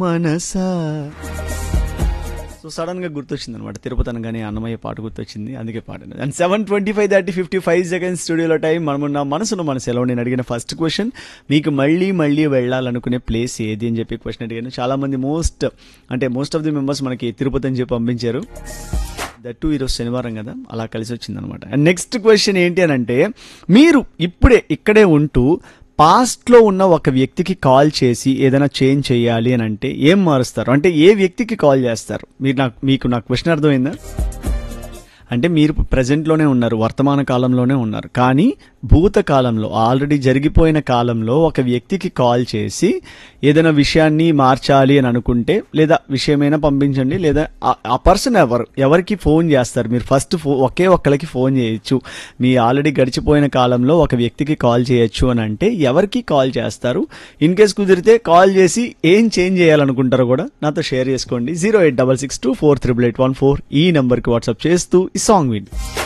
మనసా so sudden గా గుర్తొచ్చింది అనమాట తిరుపతి అనగానే అన్నమయ్య పాట గుర్తొచ్చింది అందుకే పాట and seven twenty five thirty fifty five seconds స్టూడియోలో టైం మనమున్న మనసును మనసు ఎలా నేను అడిగిన ఫస్ట్ క్వశ్చన్ మీకు మళ్ళీ మళ్ళీ వెళ్ళాలనుకునే ప్లేస్ ఏది అని చెప్పి క్వశ్చన్ అడిగాను చాలా మంది మోస్ట్ అంటే మోస్ట్ ఆఫ్ ది మెంబర్స్ మనకి తిరుపతి అని చెప్పి పంపించారు దట్టు ఈరోజు శనివారం కదా అలా కలిసి వచ్చిందనమాట అండ్ నెక్స్ట్ క్వశ్చన్ ఏంటి అని అంటే మీరు ఇప్పుడే ఇక్కడే ఉంటూ పాస్ట్లో ఉన్న ఒక వ్యక్తికి కాల్ చేసి ఏదైనా చేంజ్ చేయాలి అని అంటే ఏం మారుస్తారు అంటే ఏ వ్యక్తికి కాల్ చేస్తారు మీరు నాకు మీకు నా క్వశ్చన్ అర్థమైందా అంటే మీరు ప్రజెంట్లోనే ఉన్నారు వర్తమాన కాలంలోనే ఉన్నారు కానీ భూత కాలంలో ఆల్రెడీ జరిగిపోయిన కాలంలో ఒక వ్యక్తికి కాల్ చేసి ఏదైనా విషయాన్ని మార్చాలి అని అనుకుంటే లేదా విషయమైనా పంపించండి లేదా ఆ- ఆ పర్సన్ ఎవరు ఎవరికి ఫోన్ చేస్తారు మీరు ఫస్ట్ ఫో ఒకే ఒక్కరికి ఫోన్ చేయొచ్చు మీ ఆల్రెడీ గడిచిపోయిన కాలంలో ఒక వ్యక్తికి కాల్ చేయొచ్చు అని అంటే ఎవరికి కాల్ చేస్తారు ఇన్ కేస్ కుదిరితే కాల్ చేసి ఏం చేంజ్ చేయాలనుకుంటారో కూడా నాతో షేర్ చేసుకోండి zero eight double six two four triple eight one four ఈ నెంబర్కి వాట్సాప్ చేస్తూ ఈ సాంగ్ విండి